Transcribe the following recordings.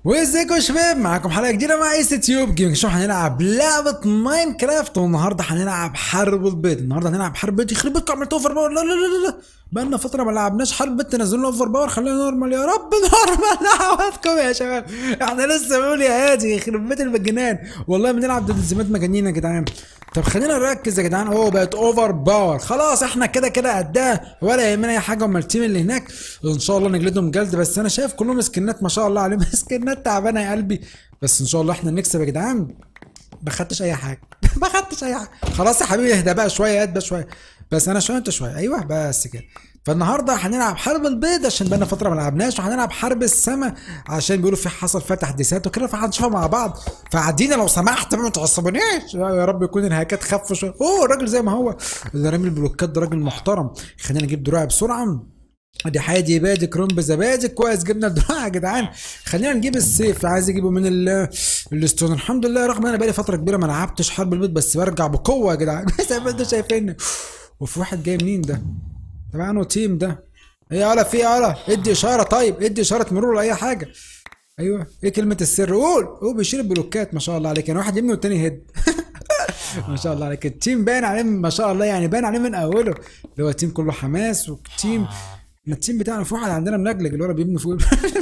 وازيكم يا شباب معاكم حلقه جديده مع ايس تيوب جيمنج شو هنلعب لعبه ماين كرافت والنهارده هنلعب حرب البيض النهارده هنلعب حرب البيض يخرب بيتكم عملت اوفر باور لا لا لا لا بقالنا فتره ما لعبناش حرب البيض تنزلوا اوفر باور خلينا نورمال يا رب نورمال دعواتكم يا شباب احنا لسه بنقول يا هادي يخرب بيت المجنان والله بنلعب ضد الزمات مجانين يا جدعان طب خلينا نركز يا جدعان اوه بقت اوفر باور خلاص احنا كده كده قدها ولا يهمنا اي حاجه اما التيم اللي هناك ان شاء الله نجلدهم جلد بس انا شايف كلهم سكنات ما شاء الله عليهم سكنات تعبانه يا قلبي بس ان شاء الله احنا نكسب يا جدعان ما خدتش اي حاجه ما خدتش اي حاجه خلاص يا حبيبي اهدى بقى شويه اهدى شويه بس انا شويه انت شويه ايوه بس كده فالنهارده هنلعب حرب البيض عشان بقالنا فتره ما لعبناش وهنلعب حرب السما عشان بيقولوا في حصل فيها تحديثات وكده فهنشوفها مع بعض فعدينا لو سمحت ما تعصبونيش يا رب يكون الهاكات خفوا شويه اوه الراجل زي ما هو اللي رامي البلوكات ده راجل محترم خلينا نجيب دروع بسرعه ادي حادي بادي كرومب زبادي كويس جبنا الدراع يا جدعان خلينا نجيب السيف عايز اجيبه من ال الستون الحمد لله رغم انا بقالي فتره كبيره ما لعبتش حرب البيض بس برجع بقوه يا جدعان زي ما انتوا شايفين وفي واحد جاي منين ده طبعا انه تيم ده ايه يالا في يالا ادي اشاره طيب ادي اشاره مرور لاي حاجه ايوه ايه كلمه السر قول هو بيشيل البلوكات ما شاء الله عليك يعني واحد يمني والتاني هيد ما شاء الله عليك التيم باين عليه ما شاء الله يعني باين عليه من اوله اللي هو التيم كله حماس والتيم احنا التيم بتاعنا في واحد عندنا ملجلج اللي ورا بيبني فوق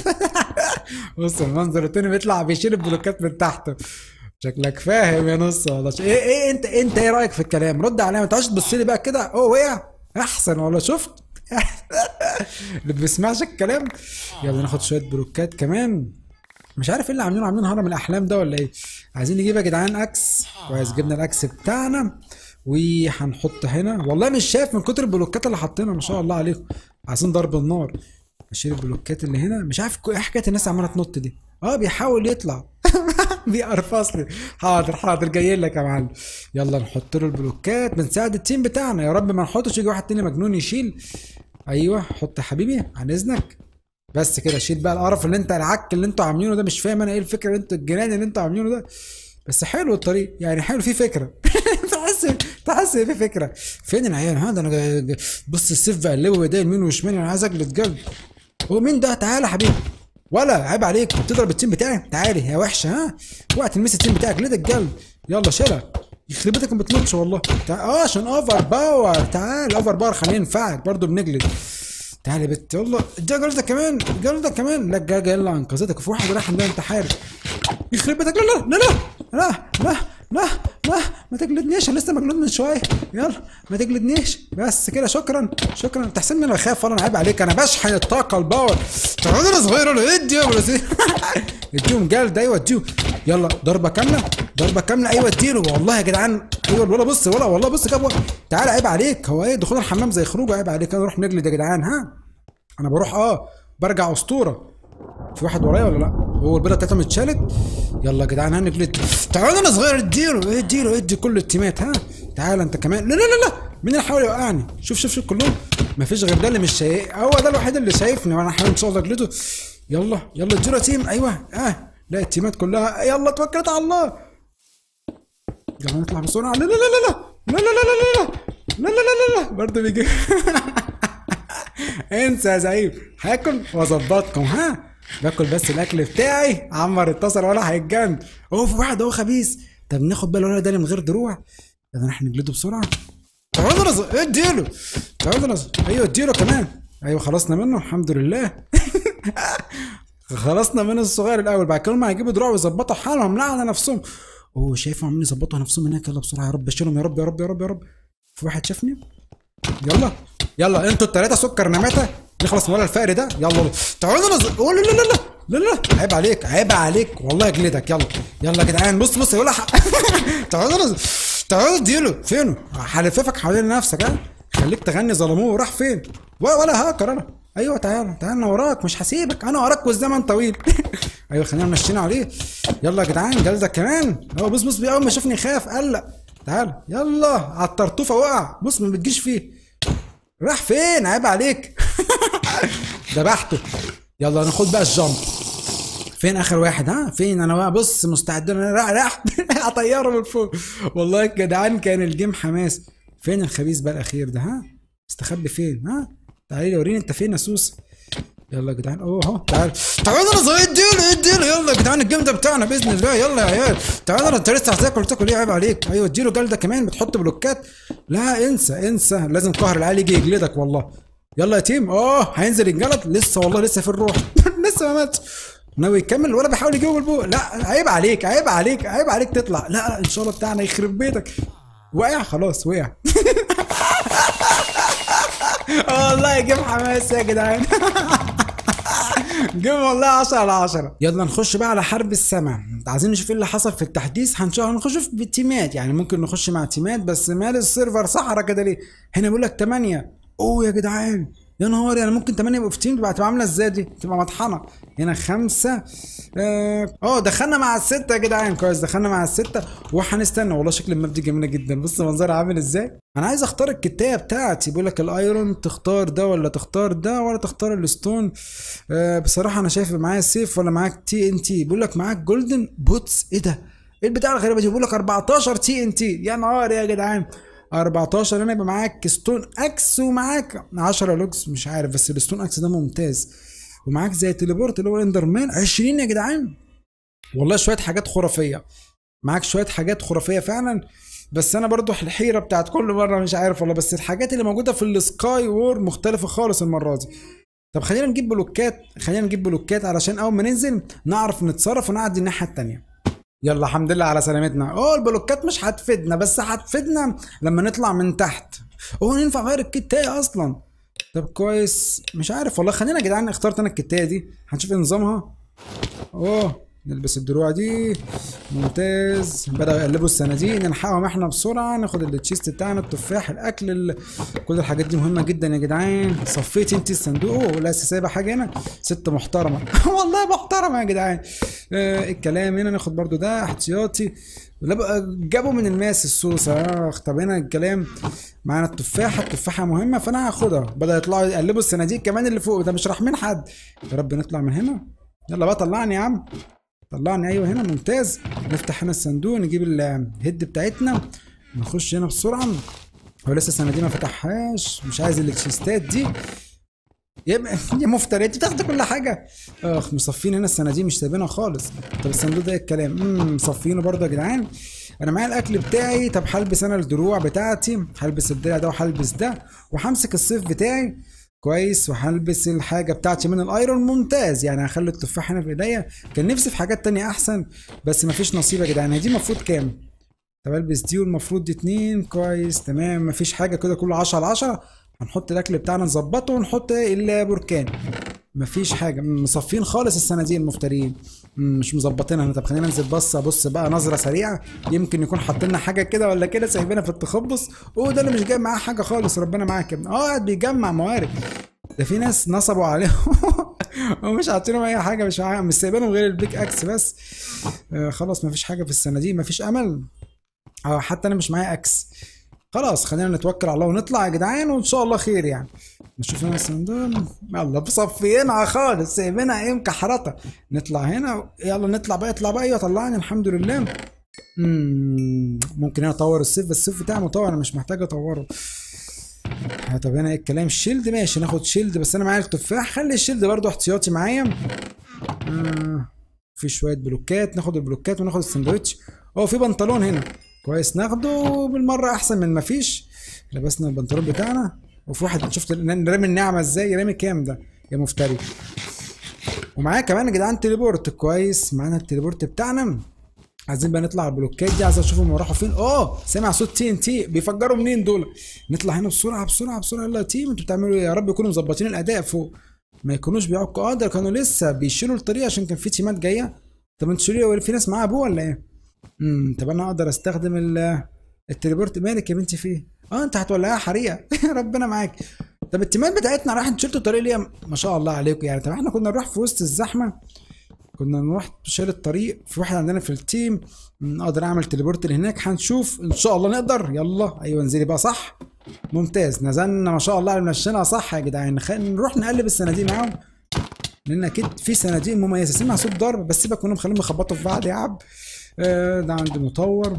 بص المنظر التاني بيطلع بيشيل البلوكات من تحته شكلك فاهم يا نص والله ايه ايه انت انت ايه رايك في الكلام رد عليا ما تقعدش تبص لي بقى كده اوه وقع احسن والله شفت اللي بيسمعش الكلام يلا ناخد شويه بلوكات كمان مش عارف ايه اللي عاملينه عاملين هرم الاحلام ده ولا ايه عايزين نجيب يا جدعان اكس كويس جبنا الاكس بتاعنا وهنحط هنا والله مش شايف من كتر البلوكات اللي حاطينها ما شاء الله عليكم عايزين ضرب النار اشيل البلوكات اللي هنا مش عارف ايه حكايه الناس عماله تنط دي اه بيحاول يطلع بيقرفص لي حاضر حاضر جاي لك يا معلم يلا نحط له البلوكات بنساعد التيم بتاعنا يا رب ما نحطش يجي واحد تاني مجنون يشيل ايوه حط يا حبيبي عن اذنك بس كده شيل بقى القرف اللي انت العك اللي انتوا عاملينه ده مش فاهم انا ايه الفكره اللي انتوا الجنان اللي انتوا عاملينه ده بس حلو الطريق يعني حلو في فكره تحس تحس في فكره فين العيال هذا انا جا- جا- بص السيف بقلبه بايديا يمين وشمال انا عايز اجلد قلب هو مين ده تعالى يا حبيبي ولا عيب عليك بتضرب التيم بتاعي تعالي يا وحشه ها اوعى تلمس التيم بتاعك ليه القلب يلا شيلها يخرب بيتك ما بتنطش والله تع- اه عشان اوفر باور تعال اوفر باور خلينا ينفعك برضه بنجلد تعالى يا بت يلا اديها جلدة كمان جلدة كمان لا الجلدة يلا انقذتك وفي واحد رايح عندنا انتحار يخرب بيتك لا لا لا لا لا لا لا ما تجلدنيش انا لسه مجلود من شويه يلا ما تجلدنيش بس كده شكرا شكرا انت حسين انا بخاف ولا انا عيب عليك انا بشحن الطاقه الباور تعالى انا صغير ولا ادي يا ولا زي اديهم جلد ايوه اديهم يلا ضربه كامله ضربه كامله ايوه اديله والله يا جدعان ايوه ولا بص ولا والله بص جاب واحد. تعالى عيب عليك هو ايه دخول الحمام زي خروجه عيب عليك انا اروح نجلد يا جدعان ها انا بروح اه برجع اسطوره في واحد ورايا ولا لا هو البيضه بتاعتهم اتشالت يلا يا جدعان هنجلد تعالى انا صغير اديله اديله ادي كل التيمات ها تعالى انت كمان لا لا لا لا مين اللي حاول يوقعني شوف شوف شوف كلهم مفيش غير ده اللي مش شايف هو ده الوحيد اللي شايفني وانا هحاول ان شاء الله اجلده يلا يلا اديله يا تيم ايوه اه لا التيمات كلها يلا توكلت على الله يلا نطلع بسرعه لا لا لا لا لا لا لا لا لا لا لا لا لا لا لا برضه بيجي انسى يا زعيم هاكل واظبطكم ها باكل بس الاكل بتاعي عمر اتصل ولا هيتجن هو في واحد اهو خبيث طب ناخد بالنا الولد ده اللي من غير دروع يلا نروح نجلده بسرعه تعالوا نص اديله تعالوا نص ايوه اديله كمان ايوه خلصنا منه الحمد لله خلصنا من الصغير الاول بعد كده هم هيجيبوا دروع ويظبطوا حالهم لا على نفسهم اوه شايفهم عاملين يظبطوا نفسهم هناك يلا بسرعه يا رب شيلهم يا رب يا رب يا رب يا رب في واحد شافني يلا يلا انتوا التلاتة سكر نماتة نخلص من ولا الفقر ده يلا تعالوا نز... أوه، لا لا لا لا لا لا عيب عليك عيب عليك والله اجلدك يلا يلا يا جدعان بص بص ولا ح... تعالوا نز... تعالوا اديله فينه هلففك حوالين نفسك ها خليك تغني ظلموه راح فين ولا ولا هاكر انا ايوه تعالى تعالى انا وراك مش هسيبك انا وراك والزمن طويل ايوه خلينا ماشيين عليه يلا يا جدعان جلدك كمان هو بص بص اول ما شافني خاف قلق تعال يلا على الطرطوفه وقع بص ما بتجيش فيه راح فين عيب عليك ذبحته يلا ناخد بقى الجامب فين اخر واحد ها فين انا بقى بص مستعد انا راح راح اطيره من فوق والله يا جدعان كان الجيم حماس فين الخبيث بقى الاخير ده ها استخبي فين ها تعالي لي وريني انت فين يا سوس يلا يا جدعان اوه اهو تعال تعال انا صغير اديله اديله يلا يا جدعان الجيم ده بتاعنا باذن الله يلا يا عيال تعالى انت لسه هتاكل تاكل ايه عيب عليك ايوه اديله جلده كمان بتحط بلوكات لا انسى انسى لازم قهر العيال يجي يجلدك والله يلا يا تيم اه هينزل يتجلد لسه والله لسه في الروح لسه ما ماتش ناوي يكمل ولا بيحاول يجيبه بالبوق لا عيب عليك عيب عليك عيب عليك تطلع لا لا ان شاء الله بتاعنا يخرب بيتك وقع خلاص وقع والله جيم حماس يا جدعان جيم والله 10 على 10 يلا نخش بقى على حرب السماء عايزين نشوف ايه اللي حصل في التحديث هنشوف هنخش في تيمات يعني ممكن نخش مع تيمات بس مال السيرفر صحرا كده ليه هنا بيقول لك 8 اوه يا جدعان يا نهار يعني ممكن 8 يبقوا في تيم تبقى هتبقى عامله ازاي دي؟ تبقى مطحنه هنا خمسه اه آه، دخلنا مع السته يا جدعان كويس دخلنا مع السته وهنستنى والله شكل الماب دي جميله جدا بص منظرها عامل ازاي انا عايز اختار الكتايه بتاعتي بيقول لك الايرون تختار ده ولا تختار ده ولا تختار الستون آه بصراحه انا شايف معايا السيف ولا معاك تي ان تي بيقول لك معاك جولدن بوتس ايه ده؟ ايه البتاع الغريبه دي بيقول لك 14 تي ان تي يا نهار يا جدعان 14 انا يبقى معاك ستون اكس ومعاك 10 لوكس مش عارف بس الستون اكس ده ممتاز ومعاك زي تليبورت اللي هو اندر مان 20 يا جدعان والله شويه حاجات خرافيه معاك شويه حاجات خرافيه فعلا بس انا برضو الحيره بتاعت كل مره مش عارف والله بس الحاجات اللي موجوده في السكاي وور مختلفه خالص المره دي طب خلينا نجيب بلوكات خلينا نجيب بلوكات علشان اول ما ننزل نعرف نتصرف ونعدي الناحيه التانيه يلا الحمد لله على سلامتنا اوه البلوكات مش هتفيدنا بس هتفيدنا لما نطلع من تحت اوه ينفع غير الكتايه اصلا طب كويس مش عارف والله خلينا يا جدعان اخترت انا الكتايه دي هنشوف ايه نظامها اوه نلبس الدروع دي ممتاز بدأوا يقلبوا الصناديق نلحقهم احنا بسرعة ناخد التشيست بتاعنا التفاح الأكل ال... كل الحاجات دي مهمة جدا يا جدعان صفيت انت الصندوق اوه لا سايبة حاجة هنا ست محترمة والله محترمة يا جدعان آه الكلام هنا ناخد برضو ده احتياطي لا بقى جابوا من الماس الصوصة اخ طب هنا الكلام معانا التفاحة التفاحة مهمة فأنا هاخدها بدأ يطلعوا يقلبوا الصناديق كمان اللي فوق ده مش راحمين حد يا رب نطلع من هنا يلا بقى طلعني يا عم طلعني ايوه هنا ممتاز نفتح هنا الصندوق نجيب الهيد بتاعتنا نخش هنا بسرعه هو لسه الصناديق ما فتحهاش مش عايز التشيستات دي يبقى يا مفتريات تاخد كل حاجه اخ مصفين هنا الصناديق مش سايبينها خالص طب الصندوق ده إيه الكلام امم مصفينه برضه يا جدعان انا معايا الاكل بتاعي طب هلبس انا الدروع بتاعتي هلبس الدرع ده وهلبس ده وهمسك الصيف بتاعي كويس وهلبس الحاجه بتاعتي من الايرون ممتاز يعني هخلي التفاح هنا في ايديا كان نفسي في حاجات تانية احسن بس مفيش نصيب يا جدعان هي دي المفروض كام طب البس دي والمفروض دي اتنين كويس تمام مفيش حاجه كده كله 10 على 10 هنحط الاكل بتاعنا نظبطه ونحط البركان مفيش حاجه مصفين خالص الصناديق المفترين مم، مش مظبطينها طب خلينا ننزل بص ابص بقى نظره سريعه يمكن يكون حاطين لنا حاجه كده ولا كده سايبينها في التخبص اوه ده اللي مش جايب معاه حاجه خالص ربنا معاك يا ابني اه قاعد بيجمع موارد ده في ناس نصبوا عليهم ومش عاطينهم اي حاجه مش معاهم مش سايبينهم غير البيك اكس بس آه خلاص مفيش حاجه في الصناديق مفيش امل اه حتى انا مش معايا اكس خلاص خلينا نتوكل على الله ونطلع يا جدعان وان شاء الله خير يعني نشوف هنا الصندوق يلا مصفيينها خالص سايبينها ايه مكحرطه نطلع هنا يلا نطلع بقى اطلع بقى ايوه طلعني الحمد لله مم، ممكن هنا اطور السيف بس السيف بتاعي مطور انا مش محتاج اطوره آه، طب هنا ايه الكلام شيلد ماشي ناخد شيلد بس انا معايا التفاح خلي الشيلد برضو احتياطي معايا آه، في شويه بلوكات ناخد البلوكات وناخد السندوتش اه في بنطلون هنا كويس ناخده بالمره احسن من ما فيش لبسنا البنطلون بتاعنا وفي واحد شفت رامي النعمه ازاي رامي كام ده يا مفتري ومعايا كمان يا جدعان تليبورت كويس معانا التليبورت بتاعنا عايزين بقى نطلع على البلوكات دي عايز اشوفهم راحوا فين اه سامع صوت تي ان تي بيفجروا منين دول نطلع هنا بسرعه بسرعه بسرعه يلا يا تيم انتوا بتعملوا ايه يا رب يكونوا مظبطين الاداء فوق ما يكونوش بيعكوا اه ده كانوا لسه بيشيلوا الطريق عشان كان في تيمات جايه طب انتوا شيلوا ولا في ناس معاها ابوه ولا ايه امم طب انا اقدر استخدم ال- التليبورت مالك يا بنتي فيه اه انت هتولعها حريقه ربنا معاك طب التيمات بتاعتنا رايحين تشيلوا الطريق ليه ما شاء الله عليكم يعني طب احنا كنا نروح في وسط الزحمه كنا نروح شايل الطريق في واحد عندنا في التيم م، اقدر اعمل تليبورت لهناك هنشوف ان شاء الله نقدر يلا ايوه انزلي بقى صح ممتاز نزلنا ما شاء الله مشينا صح يا جدعان خ- نروح نقلب الصناديق معاهم لان اكيد في صناديق مميزه سمع صوت ضرب بس سيبك منهم خليهم يخبطوا في بعض يا عم آه، ده عندي مطور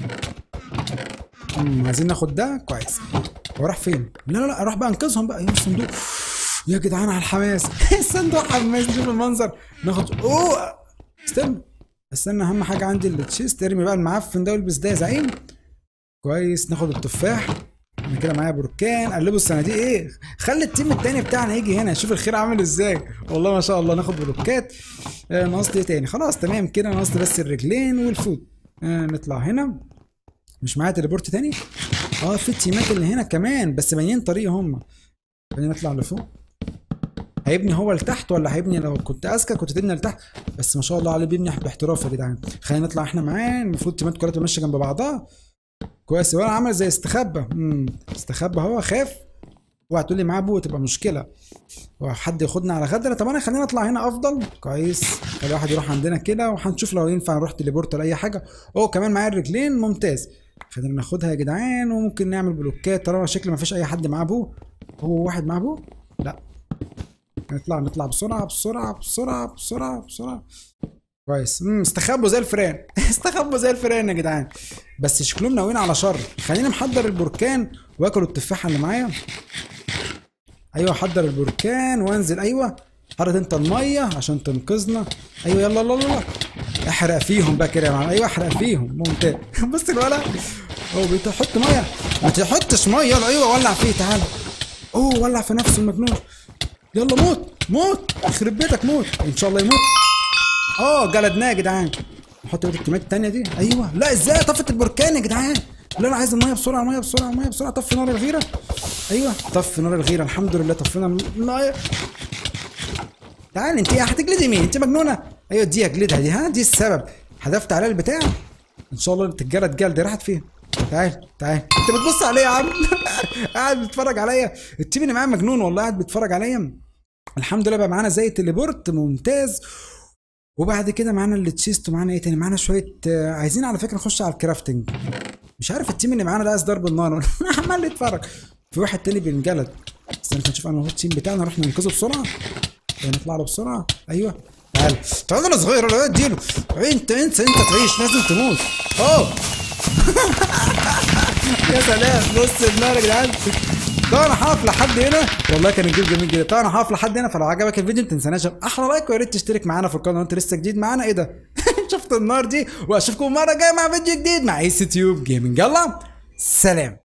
مم، عايزين ناخد ده كويس هو راح فين؟ لا لا لا اروح بقى انقذهم بقى يا الصندوق يا جدعان على الحماس الصندوق حماس شوف المنظر ناخد اوه استنى استنى اهم حاجه عندي التشيست ارمي بقى المعفن ده والبس ده يا زعيم كويس ناخد التفاح انا كده معايا بركان قلبوا الصناديق ايه خلي التيم التاني بتاعنا يجي هنا يشوف الخير عامل ازاي والله ما شاء الله ناخد بلوكات آه ناقص ايه تاني خلاص تمام كده ناقص بس الرجلين والفوت آه نطلع هنا مش معايا تليبورت تاني اه في التيمات اللي هنا كمان بس باينين طريق هم خلينا نطلع لفوق هيبني هو لتحت ولا هيبني لو كنت اذكى كنت تبني لتحت بس ما شاء الله عليه بيبني باحتراف يا جدعان خلينا نطلع احنا معاه المفروض التيمات كلها تبقى ماشيه جنب بعضها كويس ولا عمل زي استخبى امم استخبى هو خاف وهتقول لي معاه ابوه تبقى مشكله وحد ياخدنا على غدره طب انا خلينا نطلع هنا افضل كويس خلي واحد يروح عندنا كده وهنشوف لو ينفع نروح تليبورت ولا اي حاجه هو كمان معايا الرجلين ممتاز خلينا ناخدها يا جدعان وممكن نعمل بلوكات طالما شكل ما فيش اي حد معاه ابوه هو واحد معاه ابوه لا نطلع نطلع بسرعه بسرعه بسرعه بسرعه بسرعه كويس امم استخبوا زي الفيران استخبوا زي الفيران يا جدعان بس شكلهم ناويين على شر خليني محضر البركان واكلوا التفاحه اللي معايا ايوه حضر البركان وانزل ايوه حرك انت الميه عشان تنقذنا ايوه يلا يلا يلا احرق فيهم بقى كده يا معلم ايوه احرق فيهم ممتاز بص الولد هو بيحط ميه ما تحطش ميه يلا ايوه ولع فيه تعالى اوه ولع في نفسه المجنون يلا موت موت يخرب بيتك موت ان شاء الله يموت اه جلدناه يا جدعان نحط بقى التيمات التانية دي ايوه لا ازاي طفت البركان يا جدعان لا انا عايز الميه بسرعه الميه بسرعه الميه بسرعه طفي نار الغيره ايوه طفي نار الغيره الحمد لله طفينا الميه تعال انت هتجلدي مين انت مجنونه ايوه دي اجلدها دي ها دي السبب حذفت عليها البتاع ان شاء الله تتجلد جلد راحت فين تعال تعال انت بتبص عليا يا عم قاعد بتتفرج عليا التيم اللي معايا مجنون والله قاعد بيتفرج عليا الحمد لله بقى معانا زي تليبورت ممتاز وبعد كده معانا التشيست ومعانا ايه تاني معانا شويه آه، عايزين على فكره نخش على الكرافتنج مش عارف التيم اللي معانا ده عايز ضرب النار عمال يتفرج في واحد تاني بينجلد استنى نشوف انا التيم بتاعنا نروح ننقذه بسرعه نطلع له بسرعه ايوه تعال تعال انا صغير ولا اديله انت انت انت تعيش لازم تموت اوه يا سلام بص النار يا جدعان طبعا انا هقف لحد هنا والله كان الجيم جميل جدا طبعا انا هقف لحد هنا فلو عجبك الفيديو ما تنساناش احلى لايك ويا ريت تشترك معانا في القناه لو انت لسه جديد معانا ايه ده شفت النار دي واشوفكم مره جايه مع فيديو جديد مع ايس تيوب جيمنج يلا سلام